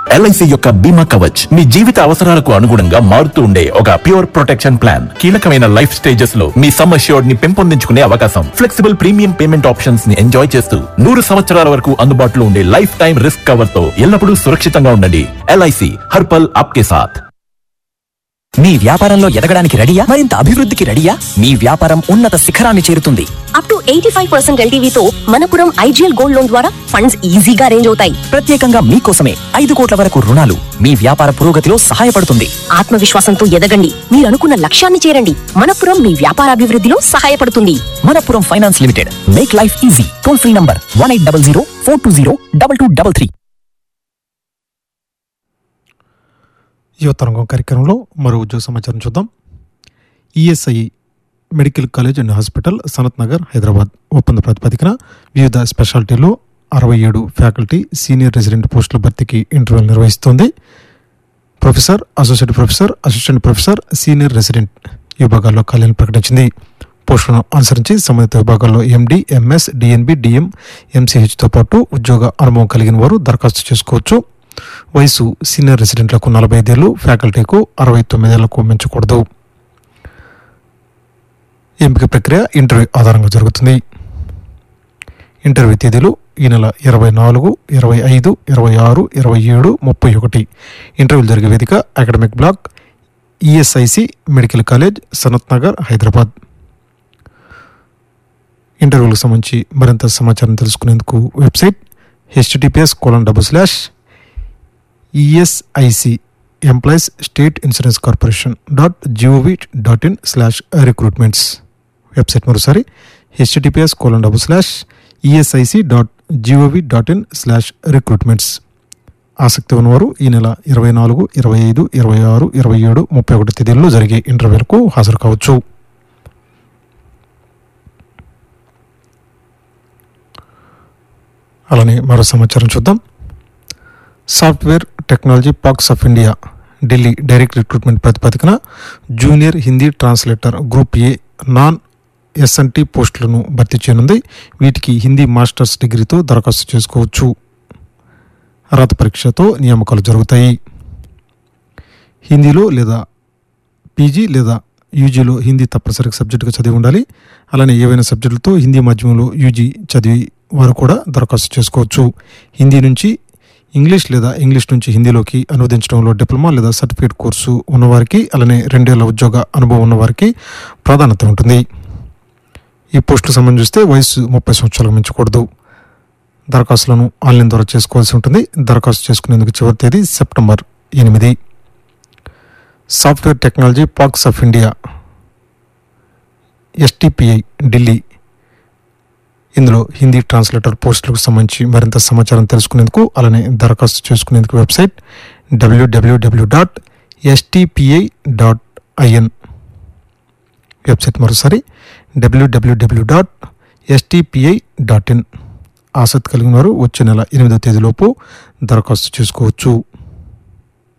LIC యొక్క బీమా కవచ్ మీ జీవిత అవసరాలకు అనుగుణంగా మారుతూ ఉండే ఒక ప్యూర్ ప్రొటెక్షన్ ప్లాన్ కీలకమైన లైఫ్ స్టేజెస్ లో మీ సమ్ అష్యూర్డ్ ని పెంపొందించుకునే అవకాశం ఫ్లెక్సిబుల్ ప్రీమియం పేమెంట్ ఆప్షన్స్ ని ఎంజాయ్ చేస్తూ నూరు సంవత్సరాల వరకు అందుబాటులో ఉండే లైఫ్ టైం రిస్క్ కవర్ తో ఎల్లప్పుడూ సురక్షితంగా ఉండండి ఎల్ఐసి హర్పల్ ఆప్కే సాథ్ మీ వ్యాపారంలో ఎదగడానికి రెడీయా మరింత అభివృద్ధికి రెడీయా మీ వ్యాపారం ఉన్నత శిఖరాన్ని చేరుతుంది up to eighty five percent ఎల్టీవీతో మనపురం ఐజీఎల్ గోల్డ్ లోన్ ద్వారా ఫండ్స్ ఈజీగా అరేంజ్ అవుతాయి ప్రత్యేకంగా మీకోసమే ఐదు కోట్ల వరకు రుణాలు మీ వ్యాపార పురోగతిలో సహాయపడుతుంది ఆత్మవిశ్వాసంతో ఎదగండి మీరు అనుకున్న లక్ష్యాన్ని చేరండి మనపురం మీ వ్యాపారాభివృద్ధిలో సహాయపడుతుంది Manappuram finance limited make life easy toll free number one eight double zero four two zero double two double three యువతరంగం కార్యక్రమంలో మరో ఉద్యోగ సమాచారం చూద్దాం ESI medical college and hospital Sanath Nagar Hyderabad ఒప్పంద ప్రాతిపదికన వివిధ స్పెషాలిటీల్లో అరవై ఏడు ఫ్యాకల్టీ సీనియర్ రెసిడెంట్ పోస్టుల భర్తీకి ఇంటర్వ్యూలు నిర్వహిస్తోంది professor associate professor assistant professor senior resident విభాగాల్లో ఖాళీలను ప్రకటించింది పోస్టులను అనుసరించి సంబంధిత విభాగాల్లో ఎండి ఎంఎస్ డిఎన్బి డిఎం ఎంసీహెచ్తో పాటు ఉద్యోగ అనుభవం కలిగిన వారు దరఖాస్తు చేసుకోవచ్చు వయసు సీనియర్ రెసిడెంట్లకు నలభై ఐదేళ్లు ఫ్యాకల్టీకు అరవై తొమ్మిదేళ్లకు మించకూడదు ఎంపిక ప్రక్రియ ఇంటర్వ్యూ ఆధారంగా జరుగుతుంది ఇంటర్వ్యూ తేదీలు ఈ నెల ఇరవై నాలుగు ఇరవై ఐదు ఇరవై ఆరు ఇరవై ఏడు ముప్పై ఒకటి ఇంటర్వ్యూలు జరిగే వేదిక academic block ESIC medical college Sanath Nagar Hyderabad ఇంటర్వ్యూలకు సంబంధించి మరింత సమాచారం తెలుసుకునేందుకు website HTTPS colon double slash ESIC employees state insurance corporation dot GOV dot in slash recruitments website మరోసారి HTTPS colon double slash ESIC dot GOV dot in slash recruitments ఆసక్తి ఉన్నవారు ఈ నెల ఇరవై నాలుగు ఇరవై ఐదు ఇరవై ఆరు ఇరవై ఏడు ముప్పై ఒకటి తేదీల్లో జరిగే ఇంటర్వ్యూలకు హాజరు కావచ్చు అలానే మరో సమాచారం చూద్దాం software technology parks of India Delhi direct recruitment ప్రతిపాదికన junior Hindi translator group A non SNT పోస్టులను భర్తీ చేయనుంది వీటికి హిందీ మాస్టర్స్ డిగ్రీతో దరఖాస్తు చేసుకోవచ్చు అర్హత పరీక్షతో నియామకాలు జరుగుతాయి హిందీలో లేదా పీజీ లేదా యూజీలో హిందీ తప్పనిసరిగా సబ్జెక్టుగా చదివి ఉండాలి అలానే ఏవైనా సబ్జెక్టులతో హిందీ మాధ్యమంలో యూజీ చదివి వారు కూడా దరఖాస్తు చేసుకోవచ్చు హిందీ నుంచి ఇంగ్లీష్ లేదా ఇంగ్లీష్ నుంచి హిందీలోకి అనువదించడంలో డిప్లొమా లేదా సర్టిఫికేట్ కోర్సు ఉన్నవారికి అలానే రెండేళ్ల ఉద్యోగ అనుభవం ఉన్నవారికి ప్రాధాన్యత ఉంటుంది ఈ పోస్టులకు సంబంధిస్తే వయసు ముప్పై సంవత్సరాలకు మించకూడదు దరఖాస్తులను ఆన్లైన్ ద్వారా చేసుకోవాల్సి ఉంటుంది దరఖాస్తు చేసుకునేందుకు చివరి తేదీ సెప్టెంబర్ ఎనిమిది software technology parks of India STPI Delhi ఇందులో హిందీ ట్రాన్స్లేటర్ పోస్టులకు సంబంధించి మరింత సమాచారం తెలుసుకునేందుకు అలానే దరఖాస్తు చేసుకునేందుకు website WWW dot STPI dot IN website మరోసారి WWW dot STPI dot in ఆసక్తి కలిగిన వారు వచ్చే నెల ఎనిమిదో తేదీలోపు దరఖాస్తు చేసుకోవచ్చు